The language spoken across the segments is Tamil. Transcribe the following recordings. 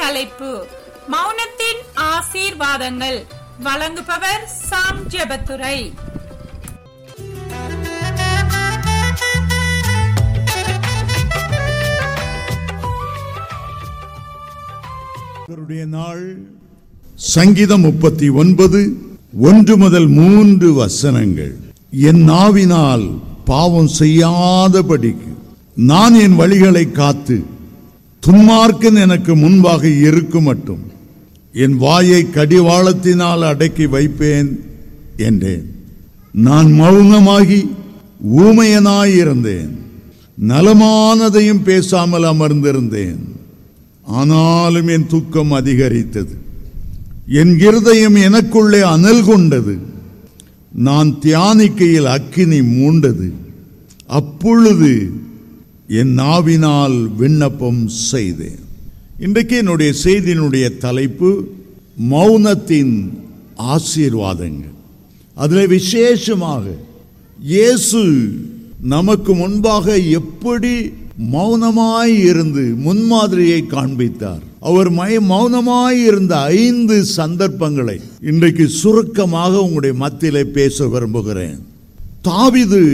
தலைப்பு மௌனத்தின் ஆசீர்வாதங்கள் வழங்குபவர் சாம் ஜெபத்துரை கர்த்தருடைய நாள் சங்கீதம் முப்பத்தி ஒன்பது ஒன்று முதல் மூன்று வசனங்கள் என் நாவினால் பாவம் செய்யாதபடிக்கு நான் என் வழிகளை காத்து துன்மார்க்கன் எனக்கு முன்பாக இருக்கும் மட்டும் என் வாயை கடிவாளத்தினால் அடக்கி வைப்பேன் என்றேன் நான் மௌனமாகி ஊமையனாயிருந்தேன் நலமானதையும் பேசாமல் அமர்ந்திருந்தேன் ஆனாலும் என் துக்கம் அதிகரித்தது என் இருதயம் எனக்குள்ளே அனல் கொண்டது நான் தியானிக்கையில் அக்கினி மூண்டது அப்பொழுது என் நாவினால் விண்ணப்பம் செய்தேன் இன்றைக்கு என்னுடைய செய்தியினுடைய தலைப்பு மௌனத்தின் ஆசீர்வாதங்கள் அதில் விசேஷமாக இயேசு நமக்கு முன்பாக எப்படி மௌனமாய் இருந்து முன்மாதிரியை காண்பித்தார் அவர் மய மௌனமாய் இருந்த ஐந்து சந்தர்ப்பங்களை இன்றைக்கு சுருக்கமாக உங்களுடைய மத்தியிலே பேச விரும்புகிறேன் தாவிது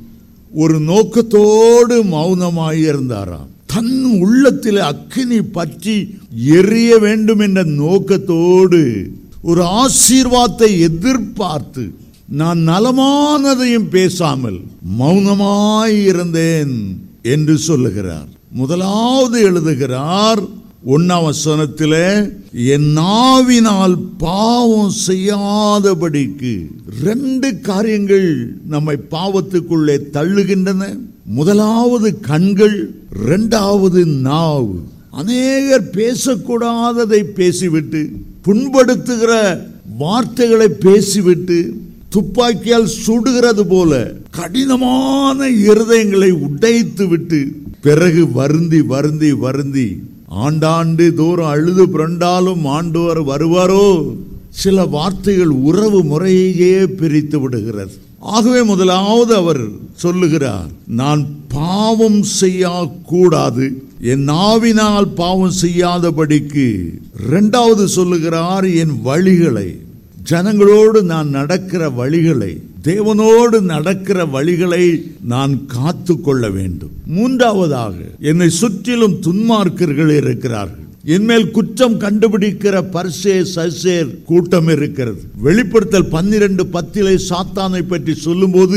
ஒரு நோக்கத்தோடு மௌனமாய் இருந்தாராம் தன் உள்ளத்தில் அக்கினி பற்றி எரிய வேண்டும் என்ற நோக்கத்தோடு ஒரு ஆசீர்வாதத்தை எதிர்பார்த்து நான் நலமானதையும் பேசாமல் மௌனமாய் இருந்தேன் என்று சொல்லுகிறார் முதலாவது எழுதுகிறார் ஒன்னாம் வசனத்திலே என் நாவினால் பாவம் செய்யாதபடிக்கு ரெண்டு காரியங்கள் நம்மை பாவத்துக்குள்ளே தள்ளுகின்றன முதலாவது கண்கள் இரண்டாவது நாவு அநேகர் பேசக்கூடாததை பேசிவிட்டு புண்படுத்துகிற வார்த்தைகளை பேசிவிட்டு துப்பாக்கியால் சுடுகிறது போல கடினமான இருதயங்களை உடைத்து விட்டு பிறகு வருந்தி வருந்தி வருந்தி ஆண்டாண்டு தூரம் அழுது புரண்டாலும் ஆண்டவர் வருவாரோ சில வார்த்தைகள் உறவு முறையையே பிரித்து விடுகிறது ஆகவே முதலாவது அவர் சொல்லுகிறார் நான் பாவம் செய்யக்கூடாது என் நாவினால் பாவம் செய்யாதபடிக்கு இரண்டாவது சொல்லுகிறார் என் வழிகளை ஜனங்களோடு நான் நடக்கிற வழிகளை தேவனோடு நடக்கிற வழிகளை நான் காத்து கொள்ள வேண்டும் மூன்றாவதாக என்னை சுற்றிலும் துன்மார்க்கர்கள் இருக்கிறார்கள் என்மேல் குற்றம் கண்டுபிடிக்கிற பர்சே சசேர் கூட்டம் இருக்கிறது வெளிப்படுத்தல் பன்னிரண்டு பத்திலே சாத்தானை பற்றி சொல்லும்போது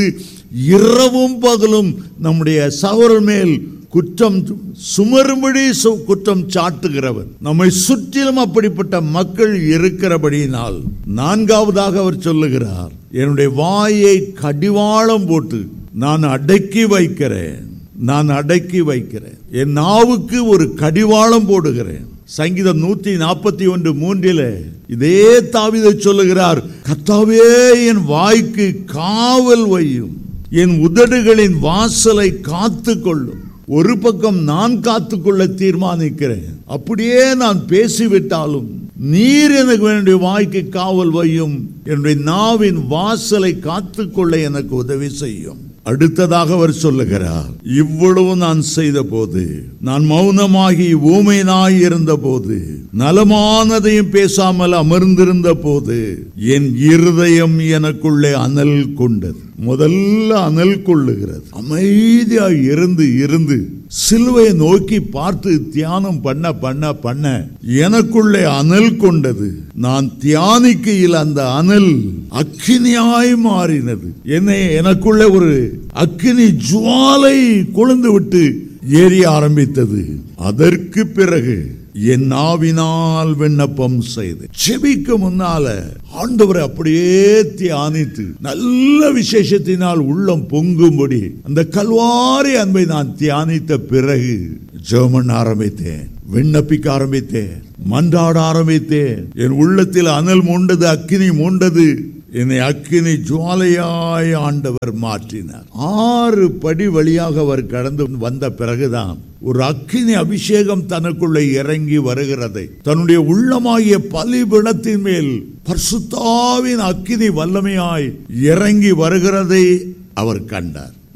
இரவும் பகலும் நம்முடைய சகோதரர் மேல் குற்றம் சுமரும்படி சு- குற்றம் சாட்டுகிறவர் நம்மை சுற்றிலும் அப்படிப்பட்ட மக்கள் இருக்கிறபடியினால் நான்காவதாக அவர் சொல்லுகிறார் என்னுடைய வாயை கடிவாளம் போட்டு நான் அடக்கி வைக்கிறேன் நான் அடக்கி வைக்கிறேன் என் நாவுக்கு ஒரு கடிவாளம் போடுகிறேன் சங்கீதம் நூத்தி நாற்பத்தி ஒன்று மூன்றிலே இதே தாவிதை சொல்லுகிறார் கத்தாவே என் வாய்க்கு காவல் வையும் என் உதடுகளின் வாசலை காத்து கொள்ளும் ஒரு பக்கம் நான் காத்துக்கொள்ள தீர்மானிக்கிறேன் அப்படியே நான் பேசிவிட்டாலும் நீர் எனக்கு வேண்டிய வாய்க்கு காவல் வையும் என்னுடைய நாவின் வாசலை காத்துக்கொள்ள எனக்கு உதவி செய்யும் அடுத்ததாக அவர் சொல்லுகிறார் இவ்வளவு நான் செய்த போது நான் மௌனமாகி ஊமையனாய் இருந்த போது நலமானதையும் பேசாமல் அமர்ந்திருந்த போது என் இருதயம் எனக்குள்ளே அனல் கொண்டது முதல்ல அனல் கொள்ளுகிறது அமைதியாய் இருந்து இருந்து சிலுவையை நோக்கி பார்த்து தியானம் பண்ண பண்ண பண்ண எனக்குள்ளே அனல் கொண்டது நான் தியானிக்கையில் அந்த அனல் அக்கினியாய் மாறினது என்னை எனக்குள்ளே ஒரு அக்கினி ஜுவாலை கொழுந்து விட்டு ஏறி ஆரம்பித்தது அதற்கு பிறகு என் நாவினால் விண்ணப்பம் செய்து செபிக்க முன்னால ஆண்டவரை அப்படியே தியானித்து நல்ல விசேஷத்தினால் உள்ளம் பொங்கும்படி அந்த கல்வாரி அன்பை நான் தியானித்த பிறகு ஜெபம் ஆரம்பித்தேன் விண்ணப்பிக்க ஆரம்பித்தேன் மன்றாட ஆரம்பித்தேன் என் உள்ளத்தில் அனல் மூண்டது அக்கினி மூண்டது என்னை அக்கினி ஜுவாலையாய் ஆண்டவர் மாற்றினார் ஆறு படி வழியாக அவர் கடந்து வந்த பிறகுதான் ஒரு அக்கினி அபிஷேகம் தனக்குள்ளே இறங்கி வருகிறதை தன்னுடைய உள்ளமாகிய பலிபிடத்தின் மேல் பரிசுத்தாவின் அக்கினி வல்லமையாய் இறங்கி வருகிறதை அவர் கண்டார்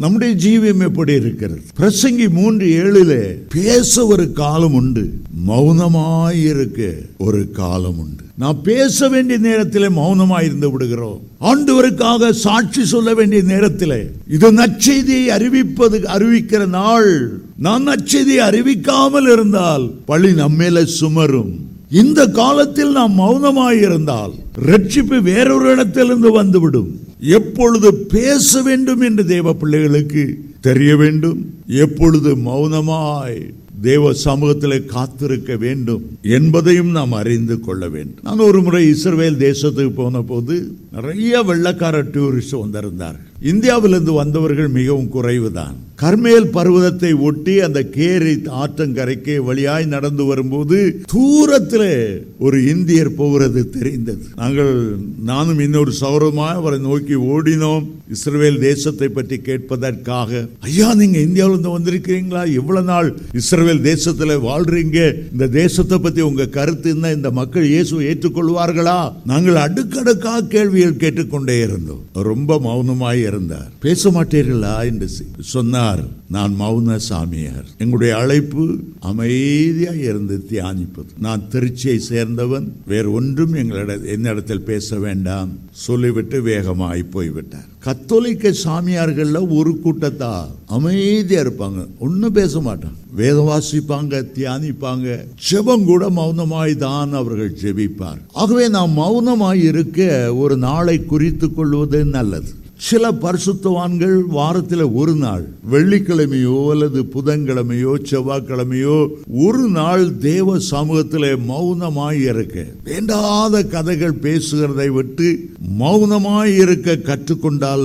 நம்முடைய ஜீவியம் எப்படி இருக்கிறது பிரசங்கி மூன்று ஏழுல பேச ஒரு காலம் உண்டு மௌனமாயிருக்க ஒரு காலம் உண்டு நான் பேச வேண்டிய நேரத்தில் மௌனமாய் இருந்து விடுகிறோம் ஆண்டவருக்காக சாட்சி சொல்ல வேண்டிய நேரத்தில் இது நற்செய்தியை அறிவிப்பது அறிவிக்கிற நாள் நான் நற்செய்தியை அறிவிக்காமல் இருந்தால் பழி நம்மேல சுமரும் இந்த காலத்தில் நாம் மௌனமாய் இருந்தால் ரட்சிப்பு வேறொரு இடத்திலிருந்து வந்துவிடும் எப்பொழுது பேச வேண்டும் என்று தேவ பிள்ளைகளுக்கு தெரிய வேண்டும் எப்பொழுது மௌனமாய் தேவ சமூகத்தில் காத்திருக்க வேண்டும் என்பதையும் நாம் அறிந்து கொள்ள வேண்டும் நான் ஒரு முறை இஸ்ரவேல் தேசத்துக்கு போன போது நிறைய வெள்ளக்கார டூரிஸ்ட் வந்திருந்தார்கள் இந்தியாவிலிருந்து வந்தவர்கள் மிகவும் குறைவுதான் கர்மேல் பர்வதத்தை ஒட்டி அந்த கேரி ஆற்றங்கரைக்கு வழியாய் நடந்து வரும்போது தூரத்தில் ஒரு இந்தியர் போகிறது தெரிந்தது நாங்கள் நானும் இன்னொரு சௌரமாக அவரை நோக்கி ஓடினோம் இஸ்ரேல் தேசத்தை பற்றி கேட்பதற்காக ஐயா நீங்க இந்தியாவிலிருந்து வந்திருக்கிறீங்களா எவ்வளவு நாள் இஸ்ரேல் தேசத்துல வாழ்றீங்க இந்த தேசத்தை பத்தி உங்க கருத்து என்ன இந்த மக்கள் இயேசு ஏற்றுக்கொள்வார்களா நாங்கள் அடுக்கடுக்காக கேள்விகள் கேட்டுக்கொண்டே இருந்தோம் ரொம்ப மௌனமாய் இருந்தார் பேச மாட்டீர்களா என்று சொன்னார் நான் மௌன சாமியார் எங்களுடைய அழைப்பு அமைதியாக இருந்து தியானிப்பது நான் திருச்சியை சேர்ந்தவன் வேறு ஒன்றும் எங்களிட என்னிடத்தில் பேச வேண்டாம் சொல்லிவிட்டு வேகமாய் போய்விட்டார் கத்தோலிக்க சாமியார்கள்ல ஒரு கூட்டத்தா அமைதியா இருப்பாங்க ஒன்னும் பேச மாட்டாங்க வேதம் வாசிப்பாங்க தியானிப்பாங்க ஜெபம் கூட மௌனமாய் தான் அவர்கள் ஜெபிப்பார் ஆகவே நாம் மௌனமாய் இருக்க ஒரு நாளை குறித்து கொள்வது நல்லது சில பரிசுத்தவான்கள் வாரத்தில் ஒரு நாள் வெள்ளிக்கிழமையோ அல்லது புதன்கிழமையோ செவ்வாய்க்கிழமையோ ஒரு நாள் தேவ சமூகத்தில் மௌனமாய் இருக்க வேண்டாத கதைகள் பேசுகிறதை விட்டு மௌனமாய் இருக்க கற்றுக்கொண்டால்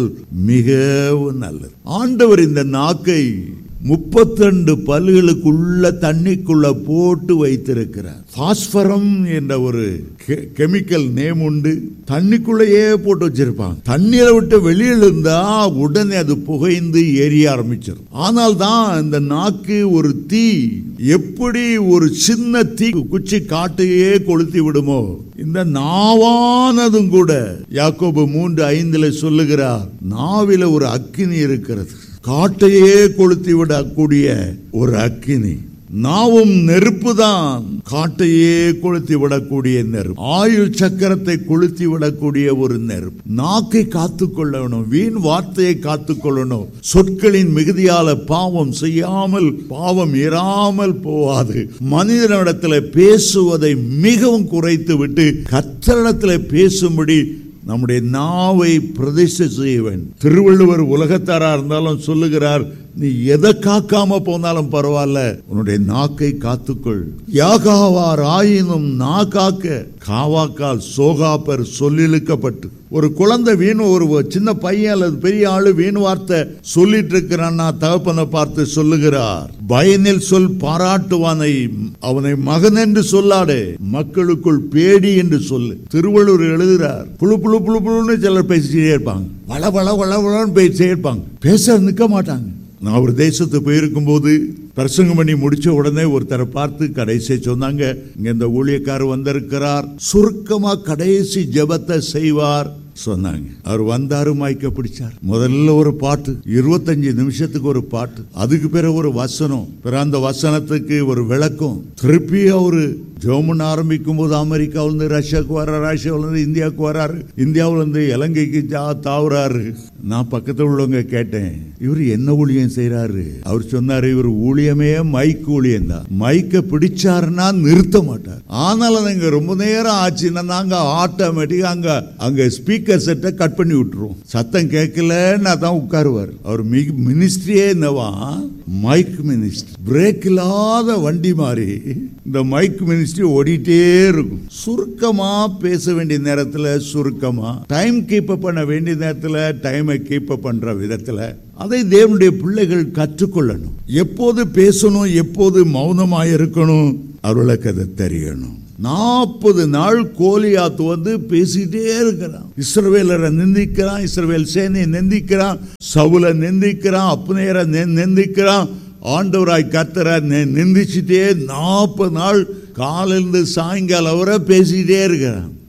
மிகவும் நல்லது ஆண்டவர் இந்த நாக்கை முப்பத்தி ரெண்டு பல்களுக்குள்ள தண்ணிக்குள்ள போட்டு வைத்திருக்கிறார் பாஸ்பரம் என்ற ஒரு கெமிக்கல் நேம் உண்டு தண்ணிக்குள்ளேயே போட்டு வச்சிருப்பாங்க தண்ணீரை விட்டு வெளியில் இருந்தா உடனே அது புகைந்து எரிய ஆரம்பிச்சிடும் ஆனால் தான் இந்த நாக்கு ஒரு தீ எப்படி ஒரு சின்ன தீ குச்சி காட்டையே கொளுத்தி விடுமோ இந்த நாவானதும் கூட யாக்கோபு மூன்று ஐந்துல சொல்லுகிறார் நாவில ஒரு அக்கினி இருக்கிறது காட்டையே கொளுத்தி விடக்கூடிய ஒரு அக்கினி நாவும் நெருப்பு தான் காட்டையே கொளுத்தி விடக்கூடிய நெருப்பு ஆயுள் சக்கரத்தை கொளுத்தி விடக்கூடிய ஒரு நெருப்பு நாக்கை காத்துக்கொள்ளணும் வீண் வார்த்தையை காத்துக்கொள்ளணும் சொற்களின் மிகுதியால பாவம் செய்யாமல் பாவம் இராமல் போவாது மனிதனிடத்துல பேசுவதை மிகவும் குறைத்து விட்டு கத்தரிடத்தில் பேசும்படி நம்முடைய நாவை பிரதிஷ்டை செய்ய வேண்டும் திருவள்ளுவர் உலகத்தாரா இருந்தாலும் சொல்லுகிறார் நீ எதை காக்காம போனாலும் பரவாயில்ல உன்னுடைய நாக்கை காத்துக்கொள் யாகாவார் ஆயினும் நா காக்க காவாக்கால் சோகாப்பர் சொல்லிழுக்கப்பட்டு ஒரு குழந்தை வீண் ஒரு சின்ன பையன் அல்லது பெரிய ஆளு வீண் வார்த்தை சொல்லிட்டு இருக்கிறான்னா தகப்பனை பார்த்து சொல்லுகிறார் பயனில் சொல் பாராட்டுவானை அவனை மகன் என்று சொல்லாடே மக்களுக்குள் பேடி என்று சொல்லு திருவள்ளுவர் எழுதுகிறார் புழு புழு புழு புழுன்னு சிலர் பேசிட்டே இருப்பாங்க வள வள வள வளன்னு பேசிட்டே இருப்பாங்க பேச நிற்க மாட்டாங்க நான் ஒரு தேசத்துக்கு போயிருக்கும் போது பிரசங்கம் பண்ணி முடிச்ச உடனே ஒருத்தரை பார்த்து கடைசியை சொன்னாங்க இங்க இந்த ஊழியக்காரர் வந்திருக்கிறார் சுருக்கமா கடைசி ஜெபத்தை செய்வார் சொன்னாங்க அவர் வந்தாரு மைக்க பிடிச்சார் முதல்ல ஒரு பாட்டு இருபத்தஞ்சு நிமிஷத்துக்கு ஒரு பாட்டு அதுக்கு பிறகு ஒரு வசனம் பிறகு அந்த வசனத்துக்கு ஒரு விளக்கம் திருப்பி அவரு ஜோமன் ஆரம்பிக்கும் போது அமெரிக்காவிலிருந்து ரஷ்யாவுக்கு வர்றாரு ரஷ்யாவிலிருந்து இந்தியாவுக்கு வர்றாரு இந்தியாவிலிருந்து இலங்கைக்கு ஜா தாவுறாரு நான் பக்கத்தில் உள்ளவங்க கேட்டேன் இவர் என்ன ஊழியம் செய்யறாரு அவர் சொன்னாரு இவர் ஊழியமே மைக் ஊழியம் தான் மைக்க பிடிச்சாருன்னா நிறுத்த மாட்டார் ஆனாலும் நீங்க ரொம்ப நேரம் ஆச்சுன்னா நாங்க ஆட்டோமேட்டிக்கா அங்க அங்க ஸ்பீக்கர் செட்டை கட் பண்ணி விட்டுருவோம் சத்தம் கேட்கலன்னா தான் உட்காருவார் அவர் மினிஸ்ட்ரியே என்னவா மைக் மினிஸ்ட்ரி பிரேக் இல்லாத வண்டி மாதிரி இந்த மைக் மினிஸ்ட்ரி ஓடிட்டே இருக்கும் சுருக்கமா பேச வேண்டிய நேரத்தில் சுருக்கமா டைம் கீப் பண்ண வேண்டிய நேரத்தில் டைமை கீப் பண்ற விதத்தில் அதை தேவனுடைய பிள்ளைகள் கற்றுக்கொள்ளணும் எப்போது பேசணும் எப்போது மௌனமாக இருக்கணும் அவர்களுக்கு அதை தெரியணும் நாற்பது நாள் கோலியாத்து வந்து பேசிட்டே இருக்கிறான் இஸ்ரவேலரை நிந்திக்கிறான் இஸ்ரவேல் சேனையை நிந்திக்கிறான் சவுல நிந்திக்கிறான் அப்னேரை நிந்திக்கிறான் ஆண்டவராய் கத்தரை நிந்திச்சுட்டே நாற்பது நாள் காலிலிருந்து சாயங்காலம் வரை பேசிட்டே இருக்கிறான்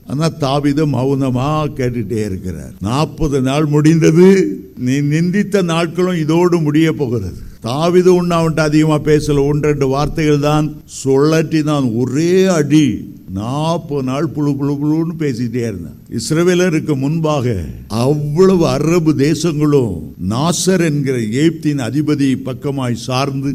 ஆனா தாவித மௌனமா கேட்டுட்டே இருக்கிறார் நாற்பது நாள் முடிந்தது நீ நிந்தித்த நாட்களும் இதோடு முடிய போகிறது தாவிது ஒன்று அவன்கிட்ட அதிகமா பேசல ஒன்று ரெண்டு வார்த்தைகள் தான் சொல்லட்டி தான் ஒரே அடி நாற்பது நாள் புழு புழு புழுன்னு பேசிட்டே இருந்தான் இஸ்ரவேலருக்கு முன்பாக அவ்வளவு அரபு தேசங்களும் நாசர் என்கிற எகிப்தின் அதிபதி பக்கமாய் சார்ந்து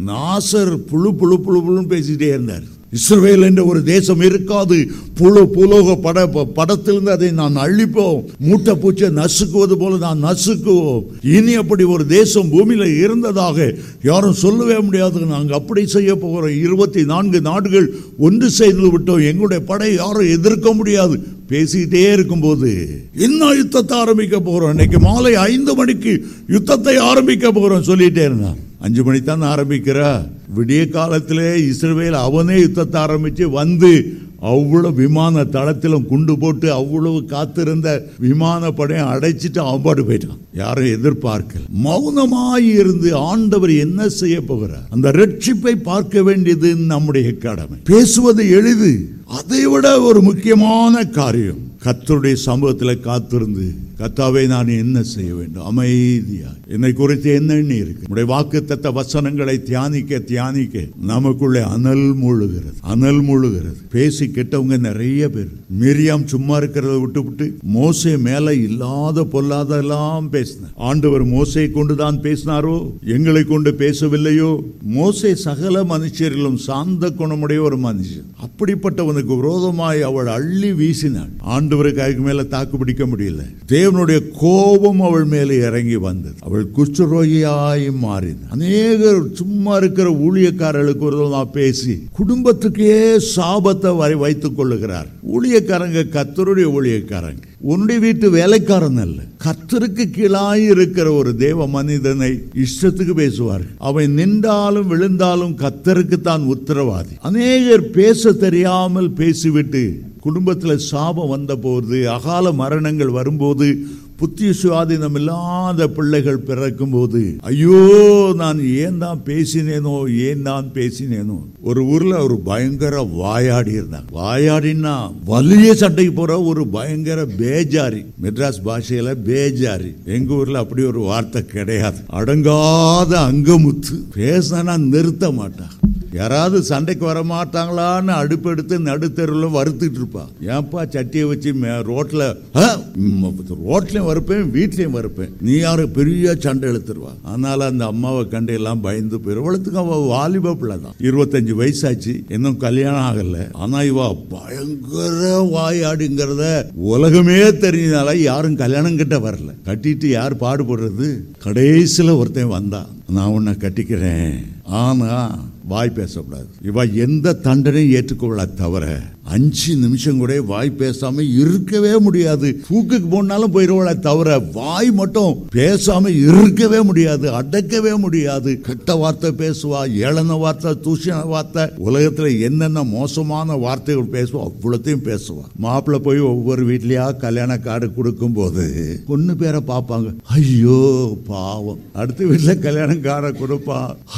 நாசர் புழு புழு புழு புழுன்னு பேசிட்டே இருந்தார் இஸ்ரவேல் என்ற ஒரு தேசம் இருக்காது புழு புலோக பட ப- படத்திலிருந்து அதை நான் அழிப்போம் மூட்டை பூச்சை நசுக்குவது போல நான் நசுக்குவோம் இனி அப்படி ஒரு தேசம் பூமியில இருந்ததாக யாரும் சொல்லவே முடியாது நாங்கள் அப்படி செய்ய போகிறோம் இருபத்தி நான்கு நாடுகள் ஒன்று செய்து விட்டோம் எங்களுடைய படை யாரும் எதிர்க்க முடியாது பேசிக்கிட்டே இருக்கும்போது என்ன யுத்தத்தை ஆரம்பிக்க போறோம் இன்னைக்கு மாலை ஐந்து மணிக்கு யுத்தத்தை ஆரம்பிக்க போறோம் சொல்லிட்டே இருந்தான் அஞ்சு மணி தான் ஆரம்பிக்கிறா விடிய காலத்திலே இஸ்ரவேல் அவனே யுத்தத்தை ஆரம்பிச்சு வந்து அவ்வளவு விமான தளத்திலும் குண்டு போட்டு அவ்வளவு காத்திருந்த விமான படையை அடைச்சிட்டு அவன் பாட்டு போயிட்டான் யாரும் எதிர்பார்க்கல மௌனமாய் இருந்து ஆண்டவர் என்ன செய்ய போகிறார் அந்த ரட்சிப்பை பார்க்க வேண்டியது நம்முடைய கடமை பேசுவது எளிது அதை விட ஒரு முக்கியமான காரியம் கர்த்தருடைய சமூகத்தில் காத்திருந்து கத்தாவை நான் என்ன செய்ய வேண்டும் அமைதியா என்னை குறித்து என்ன எண்ணி இருக்கு உடைய வாக்கு வசனங்களை தியானிக்க தியானிக்க நமக்குள்ளே அனல் மூழுகிறது அனல் மூழுகிறது பேசி கெட்டவங்க நிறைய பேர் மிரியாம் சும்மா இருக்கிறத விட்டு விட்டு மோசே மேல இல்லாத பொல்லாதெல்லாம் பேசினார் ஆண்டவர் மோசை கொண்டு தான் பேசினாரோ எங்களை கொண்டு பேசவில்லையோ மோசே சகல மனுஷரிலும் சாந்த குணமுடைய ஒரு மனுஷன் அப்படிப்பட்டவனுக்கு விரோதமாய் அவள் அள்ளி வீசினாள் ஆண்டவருக்கு அதுக்கு மேல தாக்கு பிடிக்க முடியல தேவனுடைய கோபம் அவள் மேலே இறங்கி வந்தது அவள் குஷ்டரோகியாய் மாறினார் அநேகர் சும்மா இருக்கிற ஊழியக்காரர்களுக்கு விரோதமா பேசி குடும்பத்துக்கே சாபத்தை வரை வைத்துக் கொள்ளுகிறார் ஊழியக்காரங்க கத்தருடைய ஊழியக்காரங்க உன்னுடைய வீட்டு வேலைக்காரன் அல்ல கத்தருக்கு கீழாய் இருக்கிற ஒரு தேவ மனிதனை இஷ்டத்துக்கு பேசுவார் அவன் நின்றாலும் விழுந்தாலும் கத்தருக்கு தான் உத்தரவாதி அநேகர் பேச தெரியாமல் பேசிவிட்டு குடும்பத்தில் சாபம் வந்தபோது அகால மரணங்கள் வரும்போது புத்தி சுவாதீனம் இல்லாத பிள்ளைகள் பிறக்கும் போது ஐயோ நான் ஏன் தான் பேசினேனோ ஏன் தான் பேசினேனோ ஒரு ஊர்ல ஒரு பயங்கர வாயாடி இருந்தாங்க வாயாடினா வலிய சண்டைக்கு போற ஒரு பயங்கர பேஜாரி மெட்ராஸ் பாஷையில பேஜாரி எங்க ஊர்ல அப்படி ஒரு வார்த்தை கிடையாது அடங்காத அங்கமுத்து பேசினா நிறுத்த மாட்டான் யாராவது சண்டைக்கு வர மாட்டாங்களான்னு அடுப்பெடுத்து நடுத்தெருவில் வறுத்துட்டு இருப்பா ஏன்பா சட்டியை வச்சு மே- ரோட்ல ஆ, ம், ரோட்லயும் வறுப்பேன் வீட்லயும் வறுப்பேன் நீ யாரு பெரிய சண்டை இழுத்துருவா அதனால அந்த அம்மாவை கண்டு எல்லாம் பயந்து போயிரு இவளுக்கு அவ வாலிப பிள்ளை தான் இருபத்தஞ்சு வயசாச்சு இன்னும் கல்யாணம் ஆகல ஆனா இவ பயங்கர வாயாடிங்கிறத உலகமே தெரிஞ்சனால யாரும் கல்யாணம் கிட்ட வரல கட்டிட்டு யார் பாடுபடுறது கடைசியில ஒருத்தன் வந்தான் நான் உன்னை கட்டிக்கிறேன் ஆனா வாய் பேசக்கூடாது இவ எந்த தண்டனையும் ஏற்றுக்கொள்ள தவிர அஞ்சு நிமிஷம் கூட வாய் பேசாம இருக்கவே முடியாது தூக்குக்கு போனாலும் போயிடுவள தவிர வாய் மட்டும் பேசாம இருக்கவே முடியாது அடக்கவே முடியாது கெட்ட வார்த்தை பேசுவா ஏளன வார்த்தை தூஷண வார்த்தை உலகத்துல என்னென்ன மோசமான வார்த்தைகள் பேசுவா அவ்வளோத்தையும் பேசுவா மாப்பிள்ளை போய் ஒவ்வொரு வீட்லயா கல்யாண கார்டு கொடுக்கும் போது பொண்ணு பேரை பார்ப்பாங்க ஐயோ பாவம் அடுத்த வீட்டுல கல்யாணம் கார்டை கொடுப்பா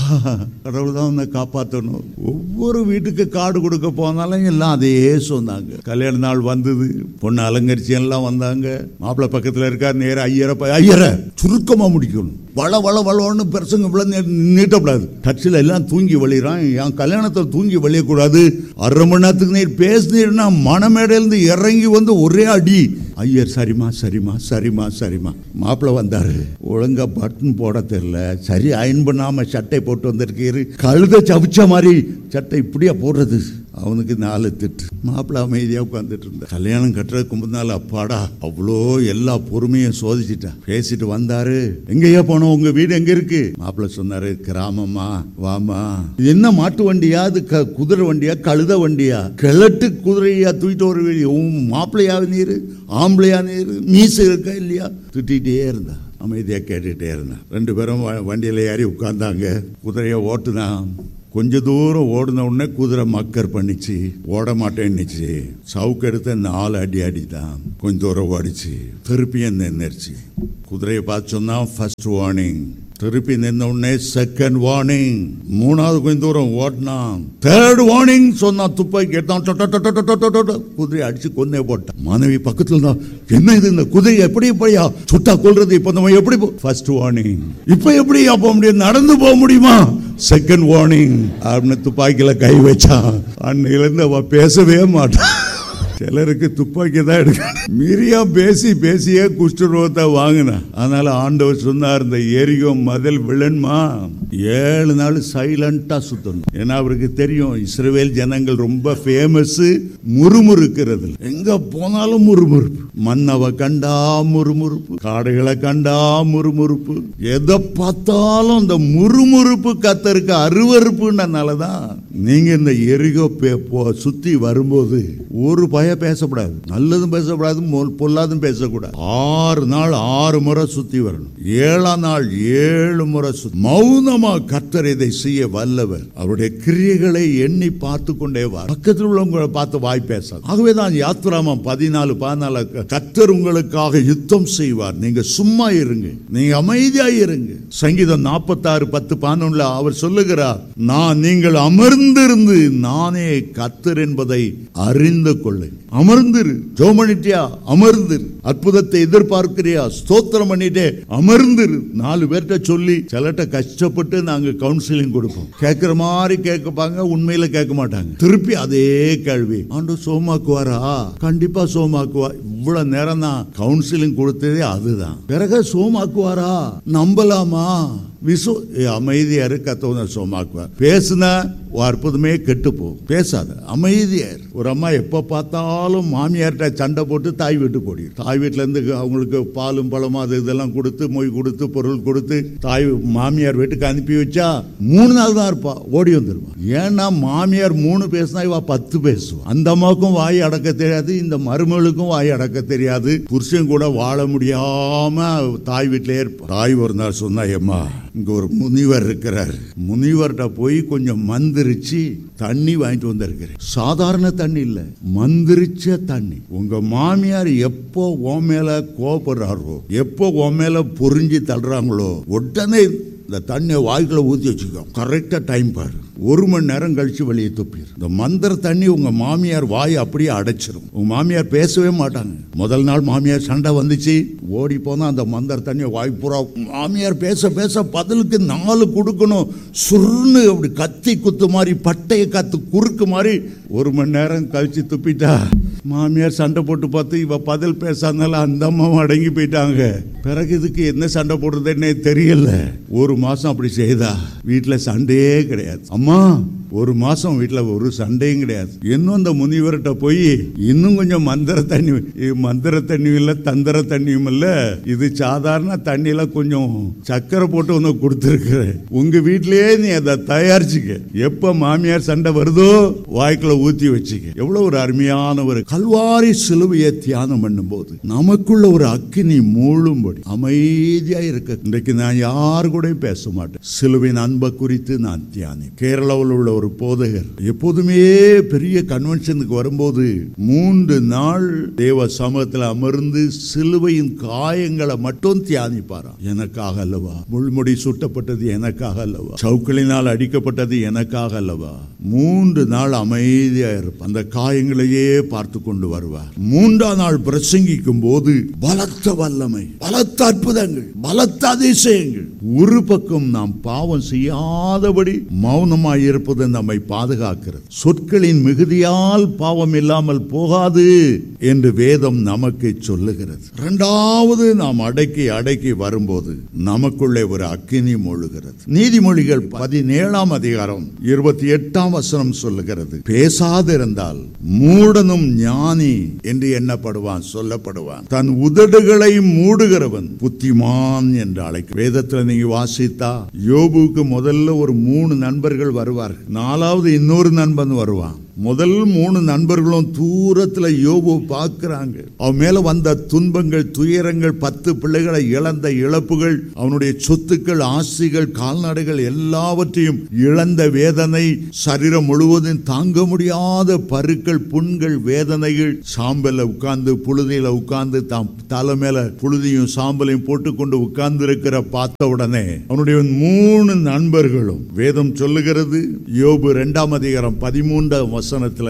கடவுள் தான் உன்னை காப்பாற்றணும் ஒவ்வொரு வீட்டுக்கு கார்டு கொடுக்க போனாலும் எல்லாம் அதே சொன்னாங்க கல்யாண நாள் வந்தது பொண்ணு அலங்கரிச்சு எல்லாம் வந்தாங்க மாப்பிள்ளை பக்கத்துல இருக்கார் நேரா ஐயரை போய் ஐயரை சுருக்கமா முடிக்கணும் வள வள வளன்னு பெருசுங்க இவ்வளவு நீ- நீட்டக்கூடாது டச்சில் எல்லாம் தூங்கி வழிறான் என் கல்யாணத்தில் தூங்கி வழியக்கூடாது அரை மணி நேரத்துக்கு நீர் பேசினீர்னா மணமேடையிலிருந்து இறங்கி வந்து ஒரே அடி ஐயர் சரிம்மா சரிம்மா சரிம்மா சரிம்மா மாப்பிள்ளை வந்தாரு ஒழுங்கா பட்டன் போட தெரியல சரி அயன் பண்ணாம சட்டை போட்டு வந்திருக்கீரு கழுத சவிச்ச மாதிரி சட்டை இப்படியா போடுறது அவனுக்கு நாலு திட்டு மாப்பிள்ளை அமைதியா உட்காந்துட்டு இருந்தா கல்யாணம் கட்டுறதுக்கு முன்னால அப்பாடா அவ்வளோ எல்லா பொறுமையும் சோதிச்சுட்டா பேசிட்டு வந்தாரு எங்கேயா போனோம் உங்க வீடு எங்க இருக்கு மாப்பிள்ளை சொன்னாரு கிராமமா வாமா இது என்ன மாட்டு வண்டியா இது க- குதிரை வண்டியா கழுத வண்டியா கிழட்டு குதிரையா தூக்கிட்டு ஒரு வீடு உன் மாப்பிள்ளையா நீரு ஆம்பளையா நீரு மீசு இருக்கா இல்லையா திட்டிகிட்டே இருந்தா அமைதியா கேட்டுட்டே இருந்தா ரெண்டு பேரும் வ- வண்டியில ஏறி உட்கார்ந்தாங்க குதிரையை ஓட்டுனான் கொஞ்ச தூரம் ஓடின உடனே குதிரை மக்கர் பண்ணிச்சு ஓட மாட்டேன்னுச்சு சவுக்கு எடுத்த நாலு அடி அடிதான் கொஞ்ச தூரம் ஓடிச்சு திருப்பியும் நின்றுச்சு குதிரையை பார்த்து சொன்னா ஃபர்ஸ்ட் வார்னிங் திருப்பி நின்ன உடனே செகண்ட் வார்னிங் மூணாவது கொஞ்சம் தூரம் ஓட்டினான் தேர்ட் வார்னிங் சொன்னான் துப்பாக்கி எடுத்தான் டொ, டொ, டொ, டொ, டொ, டொ, டொ, டொ. குதிரையை அடிச்சு கொன்னே போட்டான் மனைவி பக்கத்துல தான் என்ன இது இந்த குதிரை எப்படி எப்படியா சுட்டா கொல்றது இப்ப நம்ம எப்படி ஃபர்ஸ்ட் வார்னிங் இப்ப எப்படியா போக முடியும் நடந்து போக முடியுமா செகண்ட் வார்னிங் அப்படின்னு துப்பாக்கியில கை வச்சான் அன்னையில இருந்து அவ பேசவே மாட்டான் சிலருக்கு துப்பாக்கி தான் எடுக்க மீறியா பேசி பேசியே குஷ்டரோகத்தை வாங்கின அதனால ஆண்டவர் சொன்னார் இந்த எரிகோ மதில் விழன்மா ஏழு நாள் சைலண்டா சுத்தணும் ஏன்னா அவருக்கு தெரியும் இஸ்ரவேல் ஜனங்கள் ரொம்ப ஃபேமஸ் முறுமுறுக்கிறது எங்க போனாலும் முறுமுறுப்பு மன்னவ கண்டா முறுமுறுப்பு காடுகளை கண்டா முறுமுறுப்பு எதை பார்த்தாலும் இந்த முறுமுறுப்பு கத்தருக்கு அருவறுப்புன்றனால தான் நீங்க இந்த எரிகோ பே- போ- சுத்தி வரும்போது ஒரு பய பேசக்கூடாது நல்லதும் பேசக்கூடாது மொ- பொல்லாதும் பேசக்கூடாது ஆறு நாள் ஆறு முறை சுத்தி வரணும் ஏழாம் நாள் ஏழு முறை சுத்தி மௌனமா கர்த்தர் இதை செய்ய வல்லவர் அவருடைய கிரியைகளை எண்ணி பார்த்து கொண்டே வர பக்கத்தில் உள்ளவங்களை பார்த்து வாய் பேசாது ஆகவே தான் யாத்ராமம் பதினாலு பதினாலு கர்த்தர் உங்களுக்காக யுத்தம் செய்வார் நீங்க சும்மா இருங்க நீங்க அமைதியா இருங்க சங்கீதம் நாற்பத்தாறு பத்து பதினொன்னுல அவர் சொல்லுகிறார் நான் நீங்கள் அமர்ந்திருந்து நானே கர்த்தர் என்பதை அறிந்து கொள்ளு அமர்ந்திரு ஜோமனிட்டியா அமர்ந்திரு அற்புதத்தை எதிர்பார்க்கிறியா ஸ்தோத்திரம் பண்ணிட்டே அமர்ந்திரு நாலு பேர்கிட்ட சொல்லி சிலட்ட கஷ்டப்பட்டு நாங்க கவுன்சிலிங் கொடுப்போம் கேட்கிற மாதிரி கேட்கப்பாங்க உண்மையில கேட்க மாட்டாங்க திருப்பி அதே கேள்வி ஆண்டு சோமாக்குவாரா கண்டிப்பா சோமாக்குவா இவ்வளவு நேரம் தான் கவுன்சிலிங் கொடுத்ததே அதுதான் பிறகு சோமாக்குவாரா நம்பலாமா விசு ஏ, அமைதியா இரு கத்தவன சோமாக்குவார் பேசுனா உன் அற்புதமே கெட்டு போகும் பேசாத அமைதியா இரு. ஒரு அம்மா எப்ப பார்த்தாலும் மாமியார்கிட்ட சண்டை போட்டு தாய் வீட்டு போடி தாய் வீட்டுல இருந்து அவங்களுக்கு பாலும் பழமும் அது இதெல்லாம் கொடுத்து மொய் கொடுத்து பொருள் கொடுத்து தாய் மாமியார் வீட்டுக்கு அனுப்பி வச்சா மூணு நாள் தான் இருப்பா ஓடி வந்துருவா ஏன்னா மாமியார் மூணு பேசினா இவ பத்து பேசுவா அந்த அம்மாவுக்கும் வாய் அடக்க தெரியாது இந்த மருமகளுக்கும் வாய் அடக்க தெரியாது புருஷன் கூட வாழ முடியாம தாய் வீட்டிலே இருப்பா தாய் ஒரு நாள் சொன்னா ஏம்மா இங்க ஒரு முனிவர் இருக்கிறார் முனிவர்கிட்ட போய் கொஞ்சம் மந்திரிச்சு தண்ணி வாங்கிட்டு வந்திருக்கிறேன் சாதாரண தண்ணி இல்ல மந்திரிச்ச தண்ணி உங்க மாமியார் எப்போ உன் மேல கோபப்படுறாரோ எப்போ உன் மேல பொறிஞ்சு தள்ளுறாங்களோ உடனே இந்த தண்ணியை வாய்க்குள்ள ஊற்றி வச்சுக்கோ கரெக்டாக டைம் பாரு ஒரு மணி நேரம் கழிச்சு வெளியே துப்பிடு இந்த மந்திர தண்ணி உங்க மாமியார் வாய் அப்படியே அடைச்சிரும் உங்க மாமியார் பேசவே மாட்டாங்க முதல் நாள் மாமியார் சண்டை வந்துச்சு ஓடி போனா அந்த மந்திர தண்ணியை வாய் பூரா மாமியார் பேச பேச பதிலுக்கு நாலு கொடுக்கணும் சுருன்னு அப்படி கத்தி குத்து மாதிரி பட்டையை கத்து குறுக்கு மாதிரி ஒரு மணி நேரம் கழிச்சு துப்பிட்டா மாமியார் சண்டை போட்டு பார்த்து இவ பதில் பேசாதனால அந்த அம்மாவும் அடங்கி போயிட்டாங்க பிறகு இதுக்கு என்ன சண்டை போடுறதுன்னே தெரியல ஒரு மாசம் அப்படி செய்தா வீட்டுல சண்டையே கிடையாது அம்மா ஒரு மாசம் வீட்டுல ஒரு சண்டையும் கிடையாது இன்னும் அந்த முனிவர்கிட்ட போய் இன்னும் கொஞ்சம் மந்திர தண்ணி இது மந்திர தண்ணியும் இல்ல தந்திர தண்ணியும் இல்ல இது சாதாரண தண்ணியில கொஞ்சம் சக்கரை போட்டு ஒன்று கொடுத்துருக்குறேன் உங்க வீட்டிலேயே நீ அதை தயாரிச்சுக்க எப்ப மாமியார் சண்டை வருதோ வாய்க்குள்ள ஊத்தி வச்சுக்க எவ்வளவு ஒரு அருமையான ஒரு கல்வாரி சிலுவையை தியானம் பண்ணும்போது நமக்குள்ள ஒரு அக்கினி மூழும்படி அமைதியா இருக்க இன்றைக்கு நான் யாரு கூட பேச மாட்டேன் சிலுவின் அன்பை குறித்து நான் தியானி கேரளாவில் உள்ள ஒரு போதகர் எப்போதுமே பெரிய கன்வென்ஷனுக்கு வரும்போது மூன்று நாள் தேவ சமூகத்தில் அமர்ந்து சிலுவையின் காயங்களை மட்டும் தியானிப்பாராம் எனக்காக அல்லவா முள்முடி சுட்டப்பட்டது எனக்காக அல்லவா சவுக்களினால் அடிக்கப்பட்டது எனக்காக அல்லவா மூன்று நாள் அமைதியா இருப்பார் அந்த காயங்களையே பார்த்து கொண்டு வருவார் மூன்றாம் நாள் பிரசங்கிக்கும் போது பலத்த வல்லமை பலத்த அற்புதங்கள் பலத்த அதிசயங்கள் ஒரு பக்கம் நாம் பாவம் செய்யாதபடி மௌனமாய் இருப்பது நம்மை பாதுகாக்கிறது சொற்களின் மிகுதியால் பாவம் இல்லாமல் போகாது என்று வேதம் நமக்கு சொல்லுகிறது இரண்டாவது நாம் அடக்கி அடக்கி வரும்போது நமக்குள்ளே ஒரு அக்கினி மொழுகிறது நீதிமொழிகள் பதினேழாம் அதிகாரம் இருபத்தி எட்டாம் வசனம் சொல்லுகிறது பேசாதிருந்தால் மூடனும் ஞானி என்று எண்ணப்படுவான் சொல்லப்படுவான் தன் உதடுகளை மூடுகிறவன் புத்திமான் என்று அழைக்க வேதத்துல நீங்க வாசித்தா யோபுக்கு முதல்ல ஒரு மூணு நண்பர்கள் வருவார்கள் நாலாவது இன்னொரு நண்பன் வருவான் முதல் மூணு நண்பர்களும் தூரத்துல யோபு பார்க்கறாங்க அவன் மேல வந்த துன்பங்கள் துயரங்கள் பத்து பிள்ளைகளை இழந்த இழப்புகள் அவனுடைய சொத்துக்கள் ஆசைகள் கால்நடைகள் எல்லாவற்றையும் இழந்த வேதனை சரீரம் முழுவதும் தாங்க முடியாத பருக்கள் புண்கள் வேதனைகள் சாம்பல்ல உட்கார்ந்து புழுதியில உட்கார்ந்து தாம் தலை மேல புழுதியும் சாம்பலையும் போட்டுக்கொண்டு உட்கார்ந்து இருக்கிற பார்த்த உடனே அவனுடைய மூணு நண்பர்களும் வேதம் சொல்லுகிறது யோபு இரண்டாம் அதிகாரம் பதிமூன்றாம் வசனத்துல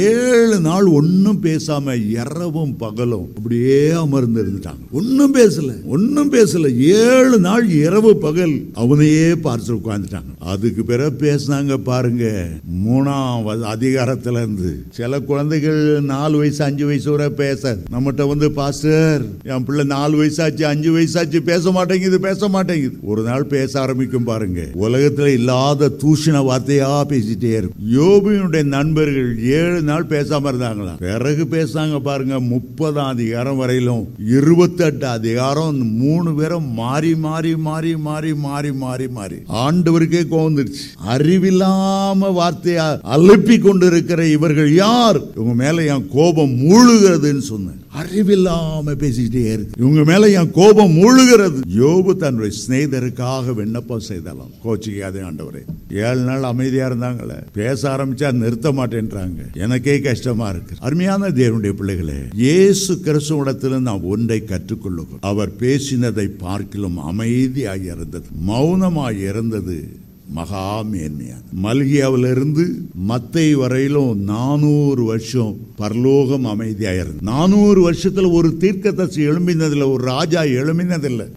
ஏழு நாள் ஒன்னும் பேசாம இரவும் பகலும் அப்படியே அமர்ந்து இருந்துட்டாங்க ஒன்னும் பேசல ஒன்னும் பேசல ஏழு நாள் இரவு பகல் அவனையே பார்த்து உட்கார்ந்துட்டாங்க அதுக்கு பிறகு பேசினாங்க பாருங்க மூணாம் வ- அதிகாரத்துல இருந்து சில குழந்தைகள் நாலு வயசு அஞ்சு வயசு வரை பேச நம்மகிட்ட வந்து பாஸ்டர் என் பிள்ளை நாலு வயசாச்சு அஞ்சு வயசாச்சு பேச மாட்டேங்குது பேச மாட்டேங்குது ஒரு நாள் பேச ஆரம்பிக்கும் பாருங்க உலகத்துல இல்லாத தூஷண வார்த்தையா பேசிட்டே இருக்கும் யோபியுடைய நண்பர்கள் ஏழு நாள் பேசாம இருந்தாங்களா பிறகு பேசாங்க பாருங்க முப்பதாம் அதிகாரம் வரையிலும் இருபத்தெட்டு அதிகாரம் மூணு பேரும் மாறி மாறி மாறி மாறி மாறி மாறி மாறி ஆண்டவருக்கே கோந்துருச்சு அறிவில்லாம வார்த்தையா அலுப்பி கொண்டிருக்கிற இவர்கள் யார் இவங்க மேல என் கோபம் மூழ்கிறதுன்னு சொன்னேன் அறிவில்லாம பேசிக்கிட்டே இருக்கு இவங்க மேல என் கோபம் மூழ்கிறது யோபு தன்னுடைய சிநேகிதருக்காக விண்ணப்பம் செய்தலாம் கோச்சிக்காதே ஆண்டவரே ஏழு நாள் அமைதியா இருந்தாங்களே பேச ஆரம்பிச்சா நிறுத்த மாட்டேன்றாங்க எனக்கே கஷ்டமா இருக்கு அருமையான தேவனுடைய பிள்ளைகளே இயேசு கிறிஸ்துவிடத்தில் நாம் ஒன்றை கற்றுக்கொள்ளுகிறோம் அவர் பேசினதை பார்க்கிலும் அமைதியாய் இருந்தது மௌனமாய் இருந்தது மகா மேன்மையான மல்கியாவிலிருந்து மத்தை வரையிலும் நானூறு வருஷம் பரலோகம் அமைதியாயிருந்து நானூறு வருஷத்துல ஒரு தீர்க்கதரிசி எழும்பினதில்ல ஒரு ராஜா எழும்பினதில்ல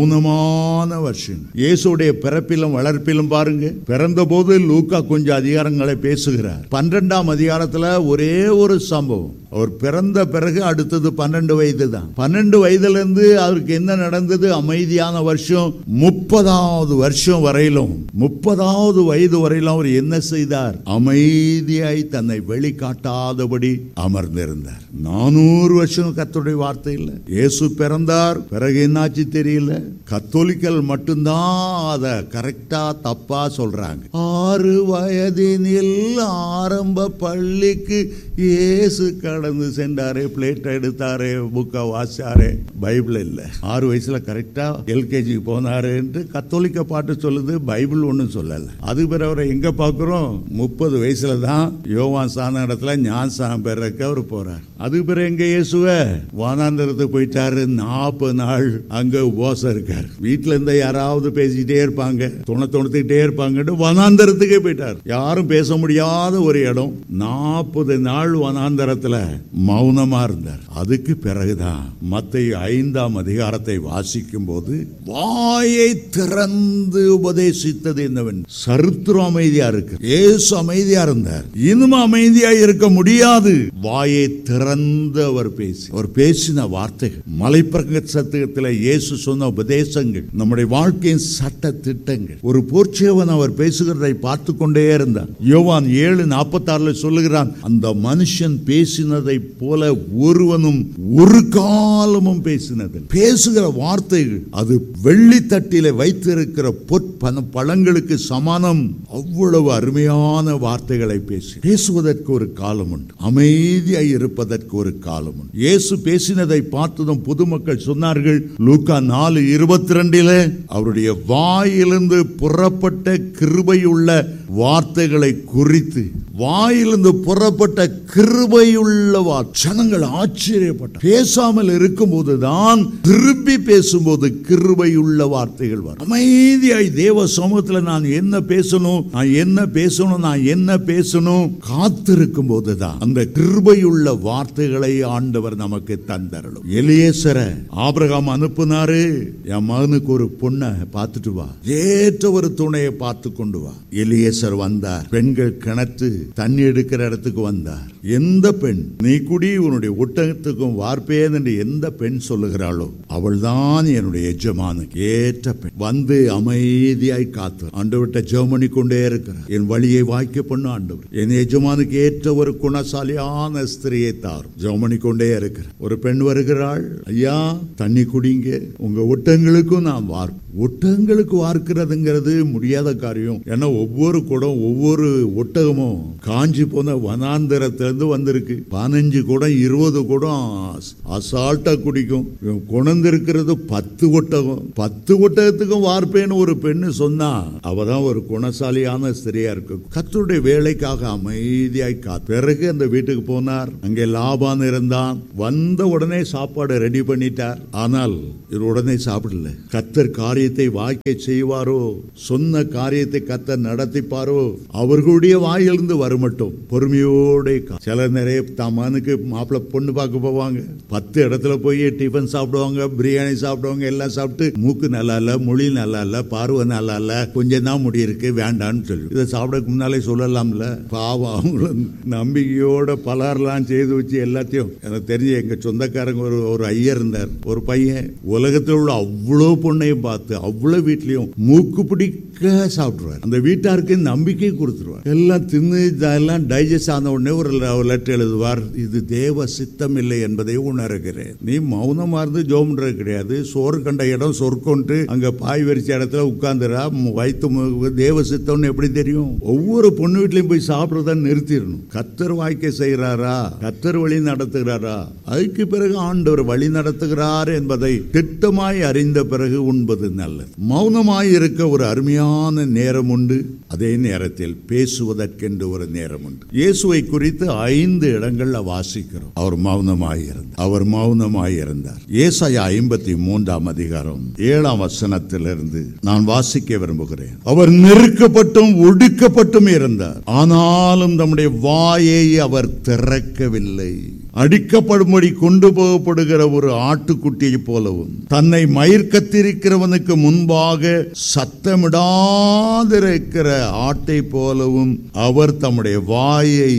மௌனமான வருஷம் இயேசுடைய பிறப்பிலும் வளர்ப்பிலும் பாருங்க பிறந்த போது லூக்கா கொஞ்சம் அதிகாரங்களை பேசுகிறார் பன்னிரெண்டாம் அதிகாரத்துல ஒரே ஒரு சம்பவம் அவர் பிறந்த பிறகு அடுத்தது பன்னெண்டு வயது தான் பன்னெண்டு வயதுல இருந்து அவருக்கு என்ன நடந்தது அமைதியான வருஷம் முப்பதாவது வருஷம் வரையிலும் முப்பதாவது வயது வரையிலும் அவர் என்ன செய்தார் அமைதியாய் தன்னை வெளிக்காட்டாதபடி அமர்ந்திருந்தார் நானூறு வருஷம் கர்த்தருடைய வார்த்தை இல்லை இயேசு பிறந்தார் பிறகு என்னாச்சு தெரியல கத்தோலிக்கல் மட்டும்தான் அதை கரெக்டா தப்பா சொல்றாங்க ஆறு வயதினில் ஆரம்ப பள்ளிக்கு இயேசு கடந்து சென்றாரு பிளேட் எடுத்தாரு புக்கை வாசிச்சாரு பைபிள் இல்ல ஆறு வயசுல கரெக்டா எல்கேஜி போனாருன்ட்டு கத்தோலிக்க பாட்டு சொல்லுது பைபிள் ஒண்ணும் சொல்லல அது பிறகு அவரை எங்க பாக்குறோம் முப்பது வயசுல தான் யோவான் சான இடத்துல ஞான் சாணம் பெறக்கு அவர் போறார் அது பிறகு எங்க இயேசுவ வானாந்தரத்துக்கு போயிட்டாரு நாற்பது நாள் அங்க உபவாசம் இருக்காரு வீட்டுல இருந்த யாராவது பேசிக்கிட்டே இருப்பாங்க துணை துணத்துக்கிட்டே இருப்பாங்கன்னு வனாந்தரத்துக்கே போயிட்டார் யாரும் பேச முடியாத ஒரு இடம் நாற்பது நாள் வனாந்தரத்துல மௌனமா இருந்தார் அதுக்கு பிறகுதான் மத்திய ஐந்தாம் அதிகாரத்தை வாசிக்கும் போது வாயை திறந்து உபதேசித்தது என்னவென் சரித்திரம் அமைதியா இருக்கு ஏசு அமைதியா இருந்தார் இனிமே அமைதியா இருக்க முடியாது வாயை திறந்து அவர் பேசி அவர் பேசின வார்த்தைகள் மலைப்பிரசத்தில் இயேசு சொன்ன உபதேசங்கள் நம்முடைய வாழ்க்கையின் சட்ட திட்டங்கள் ஒரு போர்ச்சேவன் அவர் பேசுகிறதை பார்த்து கொண்டே இருந்தார் யோவான் ஏழு நாற்பத்தாறுல சொல்லுகிறான் அந்த மனுஷன் பேசினதை போல ஒருவனும் ஒரு காலமும் பேசினது பேசுகிற வார்த்தைகள் அது வெள்ளித்தட்டிலே வைத்திருக்கிற பொற்பன பழங்களுக்கு சமானம் அவ்வளவு அருமையான வார்த்தைகளை பேசி பேசுவதற்கு ஒரு காலம் உண்டு அமைதியாய் இருப்பதற்கு ஒரு காலம் உண்டு இயேசு பேசினதை பார்த்ததும் பொதுமக்கள் சொன்னார்கள் லூக்கா நாலு இருபத்தி ரெண்டிலே அவருடைய வாயிலிருந்து புறப்பட்ட கிருபையுள்ள வார்த்தைகளை குறித்து வாயிலிருந்து புறப்பட்ட கிருபையுள்ள வார்த்தை ஜனங்கள் ஆச்சரியப்பட்ட பேசாமல் இருக்கும்போதுதான் திருப்பி பேசும்போது கிருபையுள்ள வார்த்தைகள் வரும் அமைதியாய் தேவ சமூகத்துல நான் என்ன பேசணும் நான் என்ன பேசணும் நான் என்ன பேசணும் காத்திருக்கும் போதுதான் அந்த கிருபையுள்ள வார்த்தைகளை ஆண்டவர் நமக்கு தந்தரலும் எலியேசர ஆபிரகாம் அனுப்புனாரு என் மகனுக்கு ஒரு பொண்ணை பார்த்துட்டு வா ஏற்ற ஒரு துணையை பார்த்து கொண்டு வா எலியேசர் வந்தார் பெண்கள் கிணற்று தண்ணி எடுக்கிற இடத்துக்கு வந்தார் எந்த பெண் நீ குடி உன்னுடைய ஒட்டகத்துக்கும் வார்ப்பேன் என்று எந்த பெண் சொல்லுகிறாளோ அவள்தான் என்னுடைய எஜமானுக்கு ஏற்ற பெண் வந்து அமைதியாய் காத்து ஆண்டவர்கிட்ட ஜெபமணி கொண்டே இருக்கிறார் என் வழியை வாய்க்க பண்ணு ஆண்டவர் என் எஜமானுக்கு ஏற்ற ஒரு குணசாலியான ஸ்திரியை தார் ஜெபமணி கொண்டே இருக்கிறார் ஒரு பெண் வருகிறாள் ஐயா தண்ணி குடிங்க உங்க ஒட்டங்களுக்கும் நான் வார் ஒட்டகங்களுக்கு வார்க்கிறதுங்கிறது முடியாத காரியம் ஏன்னா ஒவ்வொரு குடம் ஒவ்வொரு ஒட்டகமும் காஞ்சி போன வனாந்தரத்திலிருந்து வந்திருக்கு பதினஞ்சு குடம் இருபது குடம் அசால்ட்டா குடிக்கும் இவன் கொணந்திருக்கிறது பத்து ஒட்டகம் பத்து ஒட்டகத்துக்கும் வார்ப்பேன்னு ஒரு பெண்ணு சொன்னா அவதான் ஒரு குணசாலியான ஸ்திரியா இருக்கு கத்தருடைய வேலைக்காக அமைதியாய் கா பிறகு அந்த வீட்டுக்கு போனார் அங்கே லாபான் இருந்தான் வந்த உடனே சாப்பாடு ரெடி பண்ணிட்டார் ஆனால் இவர் உடனே சாப்பிடல கத்தர் காரியத்தை வாய்க்க செய்வாரோ சொன்ன காரியத்தை கத்தர் நடத்திப்பாரோ அவர்களுடைய வாயிலிருந்து வரமட்டும் பொறுமையோட கா- சில நிறைய தமனுக்கு மாப்பிள்ளை பொண்ணு பார்க்க போவாங்க பத்து இடத்துல போய் டிஃபன் சாப்பிடுவாங்க பிரியாணி சாப்பிடுவாங்க எல்லாம் சாப்பிட்டு மூக்கு நல்லா இல்ல மொழி நல்லா இல்ல பார்வை நல்லா இல்ல கொஞ்சம் தான் முடி இருக்கு வேண்டாம்னு சொல்லி இதை சாப்பிடக்கு முன்னாலே சொல்லலாம்ல பாவம் அவங்களும் நம்பிக்கையோட பலரெல்லாம் செய்து வச்சு எல்லாத்தையும் எனக்கு தெரிஞ்ச எங்க சொந்தக்காரங்க ஒரு ஒரு ஐயர் இருந்தார் ஒரு பையன் உலகத்தில் உள்ள அவ்வளோ பொண்ணையும் பார்த்து அவ்வளோ வீட்லயும் மூக்கு பிடிக்க சாப்பிடுவார் அந்த வீட்டாருக்கு நம்பிக்கை கொடுத்துருவார் எல்லாம் தின்னு இதெல்லாம் டைஜஸ்ட் ஆன உடனே ஒரு லெட்டர் எழுதுவார் இது தேவ சித்தம் இல்லை என்பதை உணர்கிறேன் நீ மௌனமா இருந்து ஜோம்ன்றது கிடையாது சோறு கண்ட இடம் சொற்கொண்டு அங்க பாய் வரிச்ச இடத்துல உட்கார்ந்துரா வயிற்று மு- தேவ சித்தம்னு எப்படி தெரியும் ஒவ்வொரு பொண்ணு வீட்லயும் போய் சாப்பிடுறத நிறுத்திடணும் கத்தர் வாய்க்கை செய்கிறாரா கத்தர் வழி நடத்துகிறாரா அதுக்கு பிறகு ஆண்டவர் வழி நடத்துகிறார் என்பதை திட்டமாய் அறிந்த பிறகு உண்பது நல்லது மௌனமாய் இருக்க ஒரு அருமையான நேரம் உண்டு அதே நேரத்தில் பேசுவதற்கென்று ஒரு நேரம் உண்டு இயேசுவை குறித்து ஐந்து இடங்கள்ல வாசிக்கிறோம் அவர் மௌனமாய் இருந்தார் அவர் மௌனமாய் இருந்தார் ஏசாயா ஐம்பத்தி மூன்றாம் அதிகாரம் ஏழாம் வசனத்திலிருந்து நான் வாசிக்க விரும்புகிறேன் அவர் நெருக்கப்பட்டும் ஒடுக்கப்பட்டும் இருந்தார் ஆனாலும் தம்முடைய வாயை அவர் திறக்கவில்லை அடிக்கப்படும்படி கொண்டு போகப்படுகிற ஒரு ஆட்டுக்குட்டியை போலவும் தன்னை மயிர் கத்திருக்கிறவனுக்கு முன்பாக சத்தமிடாதிருக்கிற ஆட்டை போலவும் அவர் தம்முடைய வாயை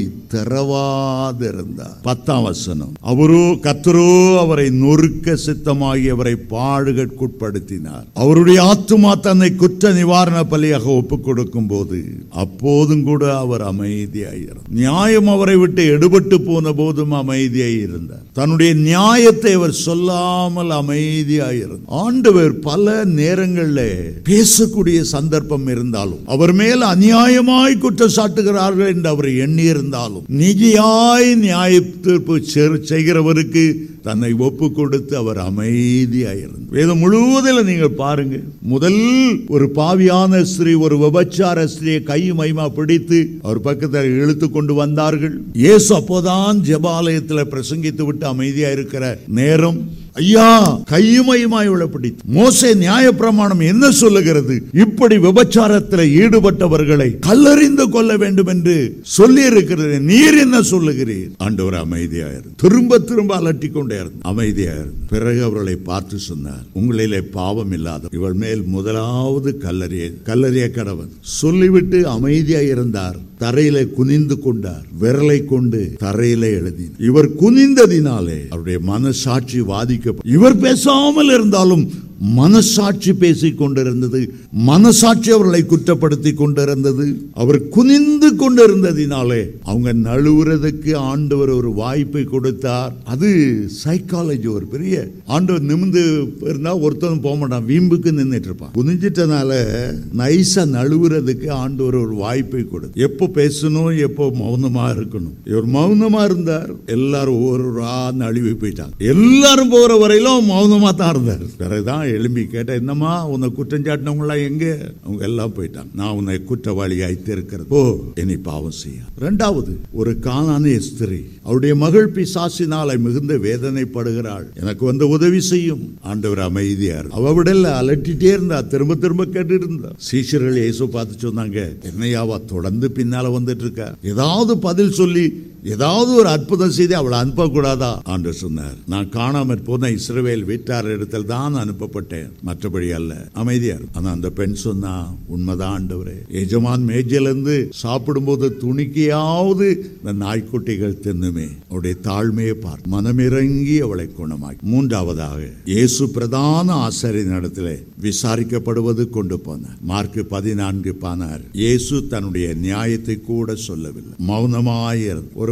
திறவாதிருந்தார் பத்தாம் வசனம் அவரோ கத்தரோ அவரை நொறுக்க சித்தமாகி அவரை பாடுகட்குட்படுத்தினார் அவருடைய ஆத்துமா தன்னை குற்ற நிவாரண பலியாக ஒப்புக் கொடுக்கும் போது அப்போதும் கூட அவர் அமைதியாயிருந்தார் நியாயம் அவரை விட்டு எடுபட்டு போன போதும் அமைதியாய் இருந்தார் தன்னுடைய நியாயத்தை அவர் சொல்லாமல் அமைதியாயிருந்தார் ஆண்டவர் பல நேரங்களில் பேசக்கூடிய சந்தர்ப்பம் இருந்தாலும் அவர் மேல் அநியாயமாய் குற்றம் சாட்டுகிறார்கள் என்று அவர் எண்ணி இருந்தாலும் நிதியாய் நியாய தீர்ப்பு செ- செய்கிறவருக்கு தன்னை ஒப்பு கொடுத்து அவர் அமைதியாயிருந்தார் வேதம் முழுவதில் நீங்கள் பாருங்க முதல் ஒரு பாவியான ஸ்திரீ ஒரு விபச்சார ஸ்திரியை கை மைமா பிடித்து அவர் பக்கத்தில் இழுத்து கொண்டு வந்தார்கள் இயேசு அப்போதான் ஜெபாலயத்தில் பிரசங்கித்து விட்டு அமைதியா இருக்கிற நேரம் ஐயா கையுமையுமாய் உள்ள பிடித்து மோசே நியாயப்பிரமாணம் என்ன சொல்லுகிறது இப்படி விபச்சாரத்தில் ஈடுபட்டவர்களை கல்லறிந்து கொள்ள வேண்டும் என்று சொல்லி இருக்கிறது நீர் என்ன சொல்லுகிறீர் ஆண்டவர் அமைதியாயிரு திரும்ப திரும்ப அலட்டி கொண்டே இருந்தார் அமைதியாயிரு பிறகு அவர்களை பார்த்து சொன்னார் உங்களிலே பாவம் இல்லாத இவள் மேல் முதலாவது கல்லறிய கல்லறிய கடவன் சொல்லிவிட்டு அமைதியாய் இருந்தார் தரையில குனிந்து கொண்டார் விரலை கொண்டு தரையில எழுதி இவர் குனிந்ததினாலே அவருடைய மனசாட்சி வாதிக்க இவர் பேசாமல் இருந்தாலும் மனசாட்சி பேசிக் கொண்டிருந்தது மனசாட்சி அவர்களை குற்றப்படுத்தி கொண்டிருந்தது அவர் குனிந்து கொண்டிருந்ததினாலே அவங்க நழுவுறதுக்கு ஆண்டவர் ஒரு வாய்ப்பை கொடுத்தார் அது சைக்காலஜி ஒரு பெரிய ஆண்டவர் நிமிந்து இருந்தா ஒருத்தன் போக மாட்டான் வீம்புக்கு நின்றுட்டு இருப்பான் குனிஞ்சிட்டனால நைஸா நழுவுறதுக்கு ஆண்டவர் ஒரு வாய்ப்பை கொடுத்து எப்போ பேசணும் எப்போ மௌனமா இருக்கணும் இவர் மௌனமா இருந்தார் எல்லாரும் ஒவ்வொருவரா நழுவி போயிட்டாங்க எல்லாரும் போற வரையிலும் மௌனமா தான் இருந்தார் பிறகுதான் எழும்பி கேட்டேன் என்னம்மா உன்னை குற்றம் சாட்டினவங்களாம் எங்க அவங்க எல்லாம் போயிட்டாங்க நான் உன்னை குற்றவாளியாய் இருக்கிறது ஓ இனி பாவம் செய்ய ரெண்டாவது ஒரு காணான ஸ்திரீ அவருடைய மகள் பிசாசினால மிகுந்த வேதனைப்படுகிறாள் எனக்கு வந்து உதவி செய்யும் ஆண்டவர் அமைதியா இரு. அவ விடல அலட்டிட்டே இருந்தா திரும்ப திரும்ப கேட்டுட்டு இருந்தா சீஷர்கள் இயேசு பார்த்து சொன்னாங்க என்னையாவா தொடர்ந்து பின்னால வந்துட்டு இருக்கா ஏதாவது பதில் சொல்லி ஏதாவது ஒரு அற்புதம் செய்து அவளை அனுப்பக்கூடாதா ஆண்டு சொன்னார் நான் காணாமற் போன இஸ்ரவேல் வீட்டார் இடத்தில் தான் அனுப்பப்பட்டேன் மற்றபடி அல்ல அமைதியா இரு. ஆனா அந்த பெண் சொன்னா உண்மைதான் ஆண்டவரே எஜமான் மேஜிலிருந்து சாப்பிடும்போது துணிக்கையாவது இந்த நாய்க்குட்டிகள் தின்னுமே அவருடைய தாழ்மையை பார் மனமிறங்கி அவளை குணமாக்கி மூன்றாவதாக இயேசு பிரதான ஆசிரியர் இடத்திலே விசாரிக்கப்படுவது கொண்டு போனார் மார்க் பதினான்கு பானார் இயேசு தன்னுடைய நியாயத்தை கூட சொல்லவில்லை மௌனமாயிருந்து ஒரு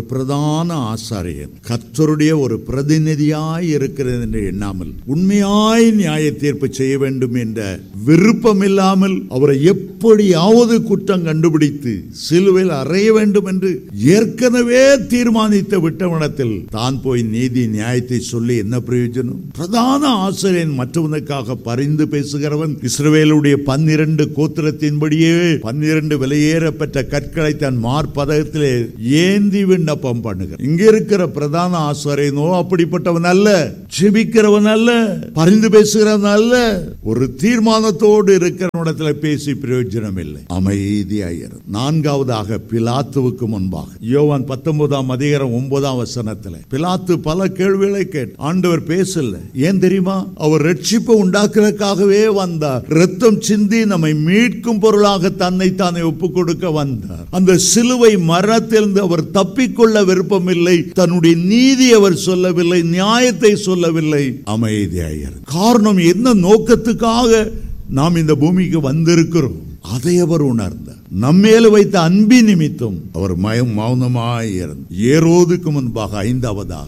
பிரதான ஆசாரியன் கர்த்தருடைய ஒரு பிரதிநிதியாய் இருக்கிறது என்று எண்ணாமல் உண்மையாய் நியாய தீர்ப்பு செய்ய வேண்டும் என்ற விருப்பம் இல்லாமல் அவரை எப்படியாவது குற்றம் கண்டுபிடித்து சிலுவையில் அறைய வேண்டும் என்று ஏற்கனவே தீர்மானித்த விட்டவனத்தில் தான் போய் நீதி நியாயத்தை சொல்லி என்ன பிரயோஜனம் பிரதான ஆசிரியன் மற்றவனுக்காக பரிந்து பேசுகிறவன் இஸ்ரவேலுடைய பன்னிரண்டு கோத்திரத்தின்படியே பன்னிரண்டு விலையேற பெற்ற கற்களை தன் மார்பதகத்திலே ஏந்தி விண்ணப்பம் பண்ணுகிறார் இங்க இருக்கிற பிரதான ஆசிரியனோ அப்படிப்பட்டவன் அல்ல ஜெபிக்கிறவன் அல்ல பரிந்து பேசுகிறவன் அல்ல ஒரு தீர்மானத்தோடு இருக்கிறவனிடத்துல பேசி பிரயோஜனம் இல்லை அமைதியாயிரு நான்காவதாக பிலாத்துவுக்கு முன்பாக யோவான் பத்தொன்பதாம் அதிகாரம் ஒன்பதாம் வசனத்துல பிலாத்து பல கேள்விகளை கேட்டு ஆண்டவர் பேசல ஏன் தெரியுமா அவர் ரட்சிப்பை உண்டாக்குறதுக்காகவே வந்தார் ரத்தம் சிந்தி நம்மை மீட்கும் பொருளாக தன்னை தானே ஒப்பு கொடுக்க வந்தார் அந்த சிலுவை மரணத்திலிருந்து அவர் தப்பிக்கொள்ள விருப்பமில்லை தன்னுடைய நீதி அவர் சொல்லவில்லை நியாயத்தை சொல்லவில்லை அமைதியாயிரு காரணம் என்ன நோக்கத்துக்காக நாம் இந்த பூமிக்கு வந்திருக்கிறோம் அதை அவர் உணர்ந்தார் நம்மேல வைத்த அன்பின் நிமித்தம் அவர் மயம் மௌனமாய் இருந்தார் ஏரோதுக்கு முன்பாக ஐந்தாவதாக